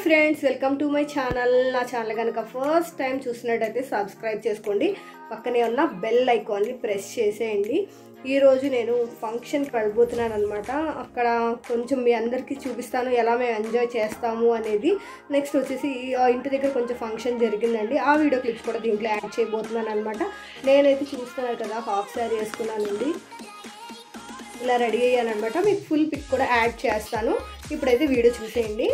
friends welcome to my channel నా channel కనుక first time చూసినట్టయితే సబ్స్క్రైబ్ చేసుకోండి పక్కనే ఉన్న బెల్ ఐకాన్ని ప్రెస్ చేసేయండి ఈరోజు నేను ఫంక్షన్కి వెళ్ళబోతున్నాను అనమాట అక్కడ కొంచెం మీ అందరికీ చూపిస్తాను ఎలా మేము ఎంజాయ్ చేస్తాము అనేది నెక్స్ట్ వచ్చేసి ఆ ఇంటి దగ్గర కొంచెం ఫంక్షన్ జరిగిందండి ఆ వీడియో క్లిప్స్ కూడా దీంట్లో యాడ్ చేయబోతున్నాను అనమాట నేనైతే చూస్తున్నారు కదా హాఫ్ శారీ వేసుకున్నానండి ఇలా రెడీ అయ్యాను అనమాట మీకు ఫుల్ పిక్ కూడా యాడ్ చేస్తాను ఇప్పుడైతే వీడియో చూసేయండి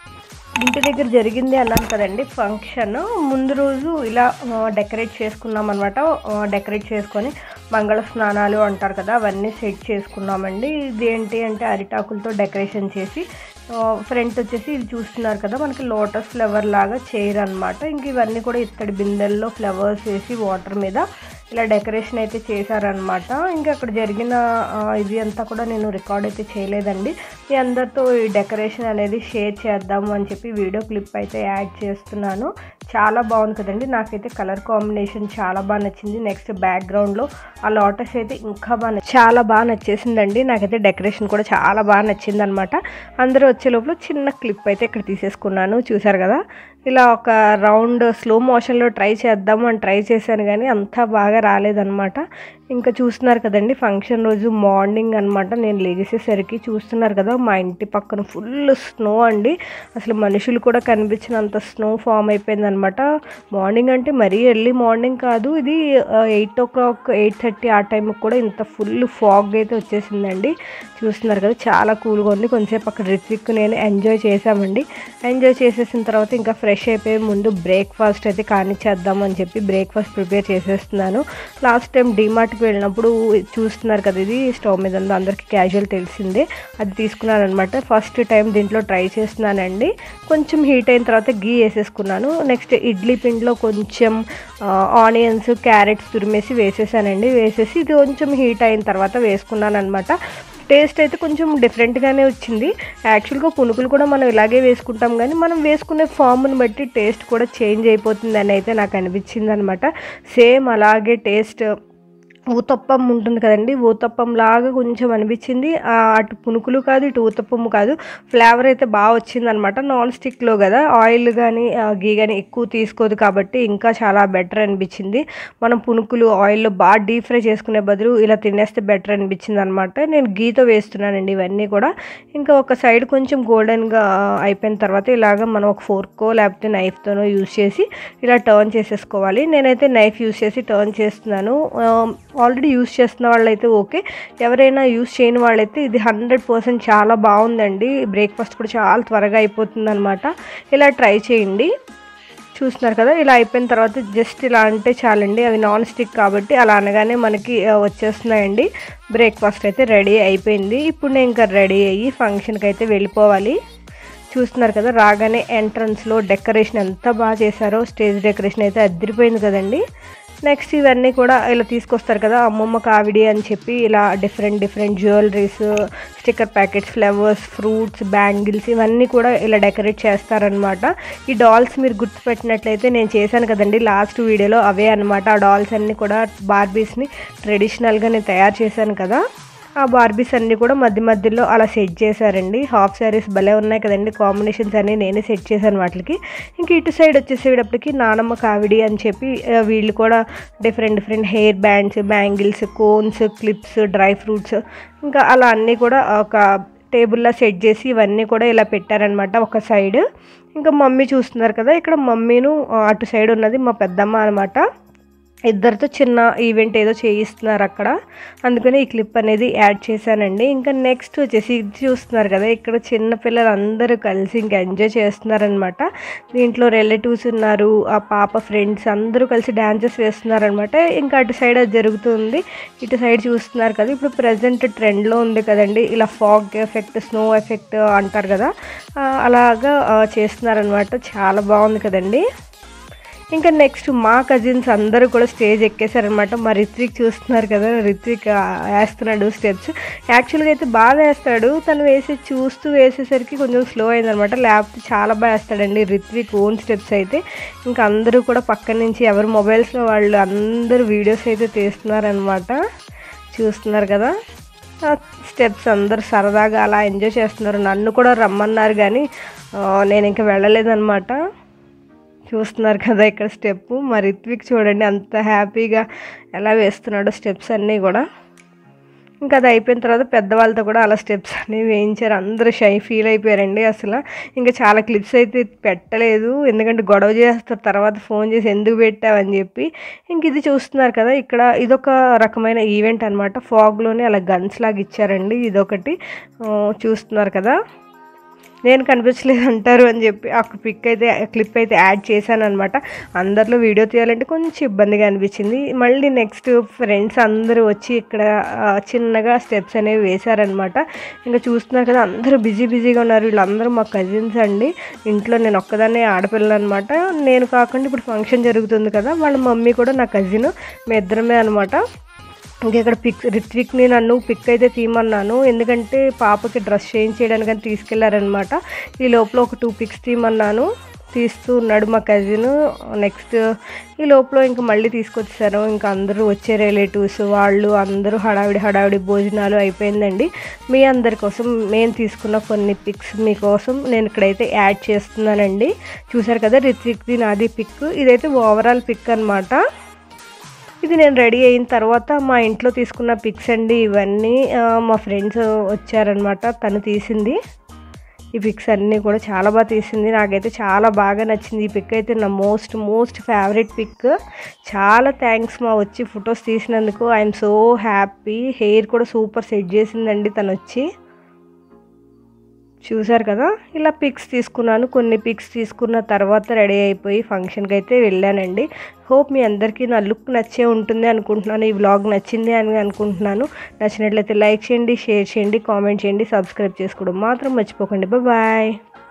ఇంటి దగ్గర జరిగింది అన్నాను కదండి ఫంక్షన్ ముందు రోజు ఇలా ఆ, డెకరేట్ చేసుకున్నాం అనమాట డెకరేట్ చేసుకొని మంగళ స్నానాలు అంటారు కదా అవన్నీ సెట్ చేసుకున్నామండి ఇది ఏంటి అంటే అరిటాకులతో డెకరేషన్ చేసి ఫ్రంట్ వచ్చేసి ఇది చూస్తున్నారు కదా మనకి లోటస్ ఫ్లవర్ లాగా చైర్ అనమాట ఇంక ఇవన్నీ కూడా ఇత్తడి బిందెల్లో ఫ్లవర్స్ వేసి వాటర్ మీద ఇలా డెకరేషన్ అయితే చేశారనమాట ఇంకా అక్కడ జరిగిన ఆ, ఇది అంతా కూడా నేను రికార్డ్ అయితే చేయలేదండి మీ అందరితో ఈ డెకరేషన్ అనేది షేర్ చేద్దాము అని చెప్పి వీడియో క్లిప్ అయితే యాడ్ చేస్తున్నాను చాలా బాగుంది కదండి నాకైతే కలర్ కాంబినేషన్ చాలా బాగా నచ్చింది నెక్స్ట్ బ్యాక్గ్రౌండ్లో ఆ లోటస్ అయితే ఇంకా బాగా నచ్చి- చాలా బాగా నచ్చేసిందండి నాకైతే డెకరేషన్ కూడా చాలా బాగా నచ్చింది అనమాట అందరూ వచ్చే లోపల చిన్న క్లిప్ అయితే ఇక్కడ తీసేసుకున్నాను చూసారు కదా ఇలా ఒక రౌండ్ స్లో మోషన్లో ట్రై చేద్దాము అని ట్రై చేశాను కానీ అంతా బాగా రాలేదన్నమాట ఇంకా చూస్తున్నారు కదండి ఫంక్షన్ రోజు మార్నింగ్ అనమాట నేను లేచేసరికి చూస్తున్నారు కదా మా ఇంటి పక్కన ఫుల్ స్నో అండి అసలు మనుషులు కూడా కనిపించినంత స్నో ఫామ్ అయిపోయింది అనమాట మార్నింగ్ అంటే మరీ ఎర్లీ మార్నింగ్ కాదు ఇది eight o'clock eight thirty ఆ టైంకి కూడా ఇంత ఫుల్ ఫాగ్ అయితే వచ్చేసిందండి చూస్తున్నారు కదా చాలా కూల్గా ఉంది కొంచెంసేపు అక్కడ రిత్విక్ నేను ఎంజాయ్ చేసామండి ఎంజాయ్ చేసేసిన తర్వాత ఇంకా ఫ్రెష్ అయిపోయి ముందు బ్రేక్ఫాస్ట్ అయితే కానిచ్చేద్దాం అని చెప్పి బ్రేక్ఫాస్ట్ ప్రిపేర్ చేసేస్తున్నాను లాస్ట్ టైం డిమార్ట్కి వెళ్ళినప్పుడు చూస్తున్నారు కదా ఇది స్టవ్ మీద ఉందో అందరికీ క్యాజువల్ తెలిసిందే అది తీసుకున్నాను అనమాట ఫస్ట్ టైం దీంట్లో ట్రై చేస్తున్నానండి కొంచెం హీట్ అయిన తర్వాత గీ వేసేసుకున్నాను నెక్స్ట్ ఇడ్లీ పిండిలో కొంచెం ఆనియన్స్ క్యారెట్స్ తురిమేసి వేసేసానండి వేసేసి ఇది కొంచెం హీట్ అయిన తర్వాత వేసుకున్నాను అనమాట టేస్ట్ అయితే కొంచెం డిఫరెంట్గానే వచ్చింది యాక్చువల్గా పునుకులు కూడా మనం ఇలాగే వేసుకుంటాం కానీ మనం వేసుకునే ఫామ్ని బట్టి టేస్ట్ కూడా చేంజ్ అయిపోతుంది అని అయితే నాకు అనిపించింది అనమాట సేమ్ అలాగే టేస్ట్ ఊతప్పం ఉంటుంది కదండి ఊతప్పం లాగా కొంచెం అనిపించింది ఆ, అటు పునుకులు కాదు ఇటు ఊతప్పం కాదు ఫ్లేవర్ అయితే బాగా వచ్చింది అనమాట నాన్ స్టిక్లో కదా ఆయిల్ కానీ గీ కానీ ఎక్కువ తీసుకోదు కాబట్టి ఇంకా చాలా బెటర్ అనిపించింది మనం పునుకులు ఆయిల్లో బాగా డీప్ ఫ్రై చేసుకునే బదులు ఇలా తినేస్తే బెటర్ అనిపించింది అనమాట నేను గీతో వేస్తున్నానండి ఇవన్నీ కూడా ఇంకా ఒక సైడ్ కొంచెం గోల్డెన్గా అయిపోయిన తర్వాత ఇలాగ మనం ఒక ఫోర్కో లేకపోతే నైఫ్తోనో యూస్ చేసి ఇలా టర్న్ చేసేసుకోవాలి నేనైతే నైఫ్ యూస్ చేసి టర్న్ చేస్తున్నాను ఆల్రెడీ యూస్ చేస్తున్న వాళ్ళైతే ఓకే ఎవరైనా యూస్ చేయని వాళ్ళైతే ఇది హండ్రెడ్ పర్సెంట్ చాలా బాగుందండి బ్రేక్ఫాస్ట్ కూడా చాలా త్వరగా అయిపోతుంది అనమాట ఇలా ట్రై చేయండి చూస్తున్నారు కదా ఇలా అయిపోయిన తర్వాత జస్ట్ ఇలా అంటే చాలండి అవి నాన్ స్టిక్ కాబట్టి అలా అనగానే మనకి ఆ, వచ్చేస్తున్నాయండి బ్రేక్ఫాస్ట్ అయితే రెడీ అయిపోయింది ఇప్పుడు నేను ఇంకా రెడీ అయ్యి ఫంక్షన్కి అయితే వెళ్ళిపోవాలి చూస్తున్నారు కదా రాగానే ఎంట్రన్స్లో డెకరేషన్ ఎంత బాగా చేశారో స్టేజ్ డెకరేషన్ అయితే అదిరిపోయింది కదండి నెక్స్ట్ ఇవన్నీ కూడా ఇలా తీసుకొస్తారు కదా అమ్మమ్మ కావిడి అని చెప్పి ఇలా different different jewelleries sticker packets flowers fruits bangles ఇవన్నీ కూడా ఇలా డెకరేట్ చేస్తారనమాట ఈ డాల్స్ మీరు గుర్తుపెట్టినట్లయితే నేను చేశాను కదండి లాస్ట్ వీడియోలో అవే అనమాట ఆ డాల్స్ అన్నీ కూడా బార్బీస్ని ట్రెడిషనల్గా నేను తయారు చేశాను కదా ఆ బార్బీస్ అన్నీ కూడా మధ్య మధ్యలో అలా సెట్ చేశారండి హాఫ్ శారీస్ భలే ఉన్నాయి కదండి కాంబినేషన్స్ అన్నీ నేనే సెట్ చేశాను వాటికి ఇంక ఇటు సైడ్ వచ్చేసేటప్పటికి నానమ్మ కావిడి అని చెప్పి ఆ, వీళ్ళు కూడా different different hair bands bangles cones clips dry fruits ఇంకా అలా అన్నీ కూడా ఒక టేబుల్లో సెట్ చేసి ఇవన్నీ కూడా ఇలా పెట్టారనమాట ఒక సైడ్ ఇంకా మమ్మీ చూస్తున్నారు కదా ఇక్కడ మమ్మీను ఆ, అటు సైడ్ ఉన్నది మా పెద్దమ్మ అనమాట ఇద్దరితో చిన్న ఈవెంట్ ఏదో చేయిస్తున్నారు అక్కడ అందుకని ఈ క్లిప్ అనేది యాడ్ చేశానండి ఇంకా నెక్స్ట్ వచ్చేసి ఇది చూస్తున్నారు కదా ఇక్కడ చిన్న పిల్లలు అందరూ కలిసి ఇంకా ఎంజాయ్ చేస్తున్నారనమాట దీంట్లో రిలేటివ్స్ ఉన్నారు ఆ పాప ఫ్రెండ్స్ అందరూ కలిసి డ్యాన్సెస్ వేస్తున్నారనమాట ఇంకా అటు సైడ్ అది జరుగుతుంది ఇటు సైడ్ చూస్తున్నారు కదా ఇప్పుడు ప్రజెంట్ ట్రెండ్లో ఉంది కదండి ఇలా ఫాగ్ ఎఫెక్ట్ స్నో ఎఫెక్ట్ అంటారు కదా ఆ, అలాగా ఆ, చేస్తున్నారనమాట చాలా బాగుంది కదండి ఇంకా నెక్స్ట్ మా కజిన్స్ అందరూ కూడా స్టేజ్ ఎక్కేశారనమాట మా రిత్విక్ చూస్తున్నారు కదా రిత్విక్ ఆ, వేస్తున్నాడు స్టెప్స్ యాక్చువల్గా అయితే బాగా వేస్తాడు తను వేసి చూస్తూ వేసేసరికి కొంచెం స్లో అయిందనమాట లేకపోతే చాలా బాగా వేస్తాడండి రిత్విక్ ఓన్ స్టెప్స్ అయితే ఇంకా అందరూ కూడా పక్క నుంచి ఎవరు మొబైల్స్లో వాళ్ళు అందరూ వీడియోస్ అయితే తీస్తున్నారనమాట చూస్తున్నారు కదా స్టెప్స్ అందరు సరదాగా అలా ఎంజాయ్ చేస్తున్నారు నన్ను కూడా రమ్మన్నారు కానీ ఆ, నేను ఇంకా వెళ్ళలేదన్నమాట చూస్తున్నారు కదా ఇక్కడ స్టెప్ మా రిత్విక్ చూడండి అంత హ్యాపీగా ఎలా వేస్తున్నాడో స్టెప్స్ అన్నీ కూడా ఇంకా అది అయిపోయిన తర్వాత పెద్దవాళ్ళతో కూడా అలా స్టెప్స్ అన్నీ వేయించారు అందరూ షై ఫీల్ అయిపోయారండి అసలు ఇంకా చాలా క్లిప్స్ అయితే పెట్టలేదు ఎందుకంటే గొడవ చేస్తారు తర్వాత ఫోన్ చేసి ఎందుకు పెట్టావని చెప్పి ఇంక ఇది చూస్తున్నారు కదా ఇక్కడ ఇదొక రకమైన ఈవెంట్ అనమాట ఫాగ్లోనే అలా గన్స్ లాగా ఇచ్చారండి ఇదొకటి ఆ, చూస్తున్నారు కదా నేను కనిపించలేదు అంటారు అని చెప్పి ఒక పిక్ అయితే క్లిప్ అయితే యాడ్ చేశాను అనమాట అందరిలో వీడియో తీయాలంటే కొంచెం ఇబ్బందిగా అనిపించింది మళ్ళీ నెక్స్ట్ ఫ్రెండ్స్ అందరూ వచ్చి ఇక్కడ ఆ, చిన్నగా స్టెప్స్ అనేవి వేశారనమాట ఇంకా చూస్తున్నారు కదా అందరూ బిజీ బిజీగా ఉన్నారు వీళ్ళందరూ మా కజిన్స్ అండి ఇంట్లో నేను ఒక్కదాన్నే ఆడపిల్ల అనమాట నేను కాకుండా ఇప్పుడు ఫంక్షన్ జరుగుతుంది కదా వాళ్ళ మమ్మీ కూడా నా కజిన్ మీ ఇద్దరమే అనమాట ఇంకా ఇక్కడ పిక్ రిత్విక్ని నన్ను పిక్ అయితే తీయమన్నాను ఎందుకంటే పాపకి డ్రెస్ చేంజ్ చేయడానికి అని తీసుకెళ్లారనమాట ఈ లోపల ఒక టూ పిక్స్ తీయమన్నాను తీస్తూ ఉన్నాడు మా కజిన్ నెక్స్ట్ ఈ లోపల ఇంకా మళ్ళీ తీసుకొచ్చేసారు ఇంకా అందరూ వచ్చే రిలేటివ్స్ వాళ్ళు అందరూ హడావిడి హడావిడి భోజనాలు అయిపోయిందండి మీ అందరి కోసం మేము తీసుకున్న కొన్ని పిక్స్ మీకోసం నేను ఇక్కడైతే యాడ్ చేస్తున్నానండి చూసారు కదా రిత్విక్ది నాది పిక్ ఇదైతే ఓవరాల్ పిక్ అనమాట ఇది నేను రెడీ అయిన తర్వాత మా ఇంట్లో తీసుకున్న పిక్స్ అండి ఇవన్నీ ఆ, మా ఫ్రెండ్స్ వచ్చారనమాట తను తీసింది ఈ పిక్స్ అన్నీ కూడా చాలా బాగా తీసింది నాకైతే చాలా బాగా నచ్చింది ఈ పిక్ అయితే నా మోస్ట్ మోస్ట్ ఫేవరెట్ పిక్ చాలా థ్యాంక్స్ మా వచ్చి ఫొటోస్ తీసినందుకు ఐఎమ్ సో హ్యాపీ హెయిర్ కూడా సూపర్ సెట్ చేసిందండి తను వచ్చి చూసారు కదా ఇలా పిక్స్ తీసుకున్నాను కొన్ని పిక్స్ తీసుకున్న తర్వాత రెడీ అయిపోయి ఫంక్షన్కి అయితే వెళ్ళానండి హోప్ మీ అందరికీ నా లుక్ నచ్చే ఉంటుంది అనుకుంటున్నాను ఈ వ్లాగ్ నచ్చింది అని అనుకుంటున్నాను నచ్చినట్లయితే లైక్ చేయండి షేర్ చేయండి కామెంట్ చేయండి సబ్స్క్రైబ్ చేసుకోవడం మాత్రం మర్చిపోకండి బాయ్